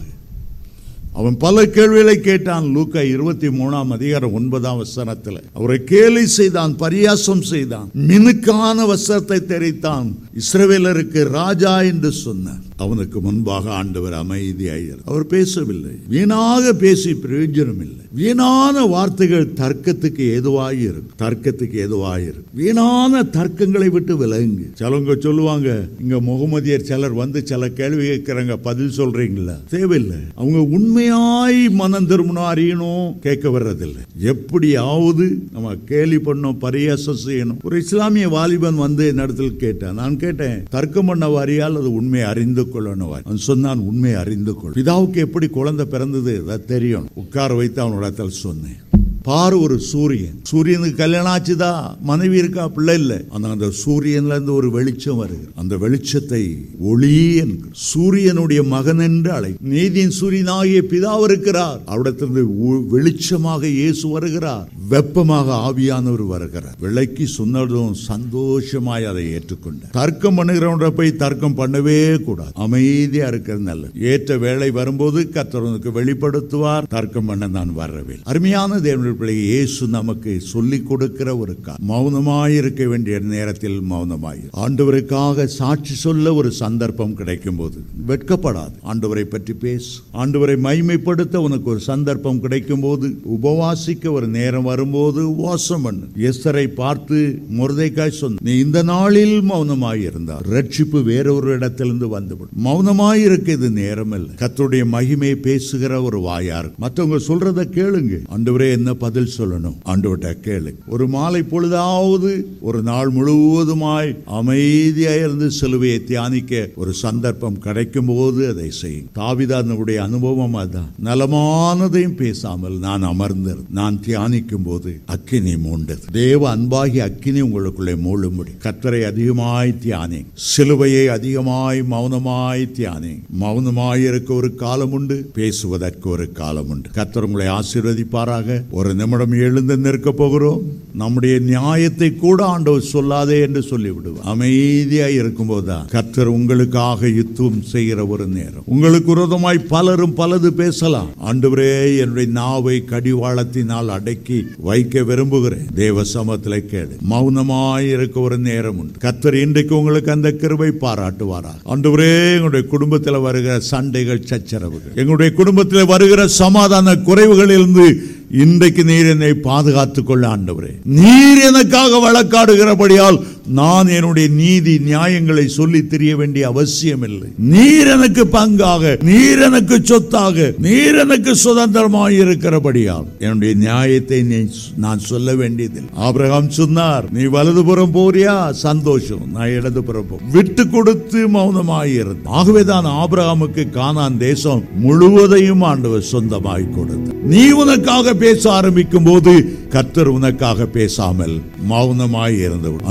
அவன் பல கேள்விகளை கேட்டான் லூக்கா இருபத்தி மூணாம் அதிகாரம் ஒன்பதாம் வசனத்தில் அவரை கேலி செய்தான் பரியாசம் செய்தான் மினுக்கான வசனத்தை தெரிவித்தான் இஸ்ரவேலருக்கு ராஜா என்று சொன்னார் அவனுக்கு முன்பாக ஆண்டவர் அமைதியாயிரு அவர் பேசவில்லை வீணாக பேசி பிரயோஜனம் இல்லை வீணான வார்த்தைகள் தர்க்கத்துக்கு ஏதுவாக இருக்கும் தர்க்கத்துக்கு ஏதுவாக இருக்கும் வீணான தர்க்கங்களை விட்டு விலகுங்க சிலவங்க சொல்லுவாங்க இங்க முகமதியர் சிலர் வந்து சில கேள்வி கேட்கிறாங்க பதில் சொல்றீங்களா தேவையில்லை அவங்க உண்மையாய் மனம் திரும்பணும் அறியணும் கேட்க வர்றதில்லை எப்படியாவது நம்ம கேலி பண்ணணும் பரியாசம் செய்யணும் ஒரு இஸ்லாமிய வாலிபன் வந்து என்னிடத்தில் கேட்டான் நான் கேட்டேன் தர்க்கம் பண்ண வாரியால் அது உண்மையை அறிந்து கொள்ளணும் அவன் சொன்னான் உண்மையை அறிந்து கொள் பிதாவுக்கு எப்படி குழந்தை பிறந்தது அது தெரியும் உட்கார வைத்து அவனோட சொன்னேன் பாரு ஒரு சூரியன் சூரியனுக்கு கல்யாணம் ஆச்சுதா மனைவி இருக்கா பிள்ளை இல்லை ஆனா அந்த சூரியன்ல இருந்து ஒரு வெளிச்சம் வருகிறது அந்த வெளிச்சத்தை ஒளி என்கிற சூரியனுடைய மகன் என்று அழை நீதியின் சூரியனாகிய பிதா இருக்கிறார் அவரிடத்திலிருந்து ஒ- வெளிச்சமாக இயேசு வருகிறார் வெப்பமாக ஆவியானவர் வருகிறார் விலைக்கு சொன்னதும் சந்தோஷமாய் அதை ஏற்றுக்கொண்டார் தர்க்கம் பண்ணுகிறவன்ற போய் தர்க்கம் பண்ணவே கூடாது அமைதியா இருக்கிறது நல்லது ஏற்ற வேலை வரும்போது கர்த்தர் வெளிப்படுத்துவார் தர்க்கம் பண்ண நான் வரவே அருமையான தேவனுடைய பிள்ளை இயேசு நமக்கு சொல்லிக் கொடுக்கிற ஒரு கா மௌனமாய் இருக்க வேண்டிய நேரத்தில் மௌனமாய் ஆண்டவருக்காக சாட்சி சொல்ல ஒரு சந்தர்ப்பம் கிடைக்கும் போது வெட்கப்படாது ஆண்டவரை பற்றி பேசு ஆண்டவரை மைமைப்படுத்த உனக்கு ஒரு சந்தர்ப்பம் கிடைக்கும் போது உபவாசிக்க ஒரு நேரம் வரும்போது உபவாசம் பண்ணு எஸ்தரை பார்த்து முருதைக்காய் சொன்ன நீ இந்த நாளில் மௌனமாய் இருந்தார் ரட்சிப்பு வேறொரு இடத்திலிருந்து வந்துவிடும் மௌனமாய் இருக்க இது நேரம் இல்லை கர்த்தருடைய மகிமை பேசுகிற ஒரு வாயா இருக்கு மற்றவங்க சொல்றத கேளுங்க ஆண்டவரே என்ன பதில் சொல்லணும் ஆண்டவர்கிட்ட கேளுங்க ஒரு மாலை பொழுதாவது ஒரு நாள் முழுவதுமாய் அமைதியாய் இருந்து சிலுவையை தியானிக்க ஒரு சந்தர்ப்பம் கிடைக்கும் போது அதை செய்யும் தாவிதானுடைய அனுபவம் அதான் நலமானதையும் பேசாமல் நான் அமர்ந்திருந்தேன் நான் தியானிக்கும் போது அக்கினி மூண்டது தேவ அன்பாகி அக்கினி உங்களுக்குள்ளே மூழும்படி கத்தரை அதிகமாய் தியானி சிலுவையை அதிகமாய் மௌனமாய் தியானி மௌனமாய் இருக்க ஒரு காலம் உண்டு பேசுவதற்கு ஒரு காலம் உண்டு கத்தர் உங்களை ஆசீர்வதிப்பாராக ஒரு நிமிடம் எழுந்து நிற்க போகிறோம் நம்முடைய நியாயத்தை கூட ஆண்டவர் சொல்லாதே என்று சொல்லிவிடுவார் அமைதியாய் இருக்கும்போது தான் கத்தர் உங்களுக்காக யுத்தம் செய்கிற ஒரு நேரம் உங்களுக்கு விரோதமாய் பலரும் பலது பேசலாம் ஆண்டவரே என்னுடைய நாவை கடிவாளத்தினால் அடக்கி வைக்க விரும்புகிறேன் தேவ சமத்துல கேடு மௌனமாய் இருக்க ஒரு நேரம் உண்டு கத்தர் இன்றைக்கு உங்களுக்கு அந்த கிருபை பாராட்டுவாரா ஆண்டவரே எங்களுடைய குடும்பத்தில் வருகிற சண்டைகள் சச்சரவுகள் எங்களுடைய குடும்பத்தில் வருகிற சமாதான குறைவுகளிலிருந்து இன்றைக்கு நீர் என்னை பாதுகாத்துக் கொள்ள ஆண்டவரே நீர் எனக்காக வழக்காடுகிறபடியால் நான் என்னுடைய நீதி நியாயங்களை சொல்லி தெரிய வேண்டிய அவசியம் இல்லை நீர் எனக்கு பங்காக நீர் எனக்கு சொத்தாக நீர் எனக்கு சுதந்திரமாக இருக்கிறபடியால் என்னுடைய நியாயத்தை நீ நான் சொல்ல வேண்டியதில்லை ஆபிரகாம் சொன்னார் நீ வலதுபுறம் போறியா சந்தோஷம் நான் இடதுபுறம் போ விட்டு கொடுத்து மௌனமாயிருந்த ஆகவேதான் ஆபிரகாமுக்கு கானான் தேசம் முழுவதையும் ஆண்டவர் சொந்தமாய் கொடுத்தார் நீ உனக்காக பேச ஆரம்பிக்கும் போது கர்த்தர் உனக்காக பேசாமல் மௌனமாய் இருந்தவர் ஆண்டவரே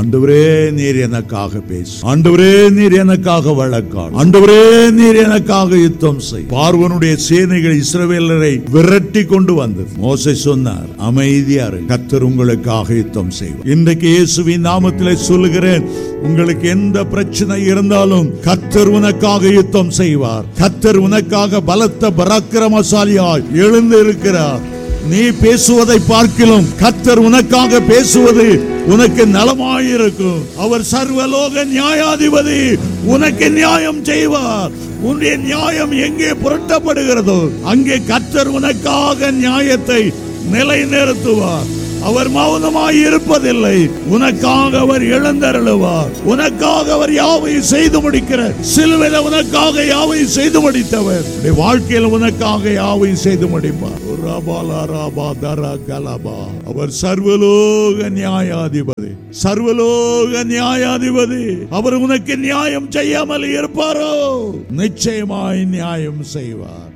நீர் எனக்காக பேசு ஆண்டவரே நீர் எனக்காக வழக்காடு ஆண்டவரே நீர் எனக்காக யுத்தம் செய் பார்வனுடைய சேனைகள் இஸ்ரவேலரை விரட்டி கொண்டு வந்தது மோசே சொன்னார் அமைதியா இரு. கர்த்தர் உங்களுக்காக யுத்தம் செய்வார் இன்றைக்கு இயேசுவின் நாமத்திலே சொல்லுகிறேன் உங்களுக்கு எந்த பிரச்சனை இருந்தாலும் கர்த்தர் உனக்காக யுத்தம் செய்வார் கர்த்தர் உனக்காக பலத்த பராக்கிரமசாலியாய் எழுந்து இருக்கிறார் நீ பேசுவதை பார்க்கிலும் கர்த்தர் உனக்காக பேசுவது உனக்கு நலமாயிருக்கும் அவர் சர்வலோக நியாயாதிபதி உனக்கு நியாயம் செய்வார் உன்னுடைய நியாயம் எங்கே புரட்டப்படுகிறதோ அங்கே கர்த்தர் உனக்காக நியாயத்தை நிலைநிறுத்துவார் அவர் மௌனமாய் இருப்பதில்லை உனக்காக அவர் எழுந்தருளுவார் உனக்காக அவர் யாவையும் செய்து முடிக்கிற சிலுவையில உனக்காக யாவையும் செய்து முடித்தவர் உன்னுடைய வாழ்க்கையில் உனக்காக யாவையும் செய்து முடிப்பார் ரபாலா ராபா தரா கலபா அவர் சர்வலோக நியாயாதிபதி சர்வலோக நியாயாதிபதி அவர் உனக்கு நியாயம் செய்யாமல் இருப்பாரோ நிச்சயமாய் நியாயம் செய்வார்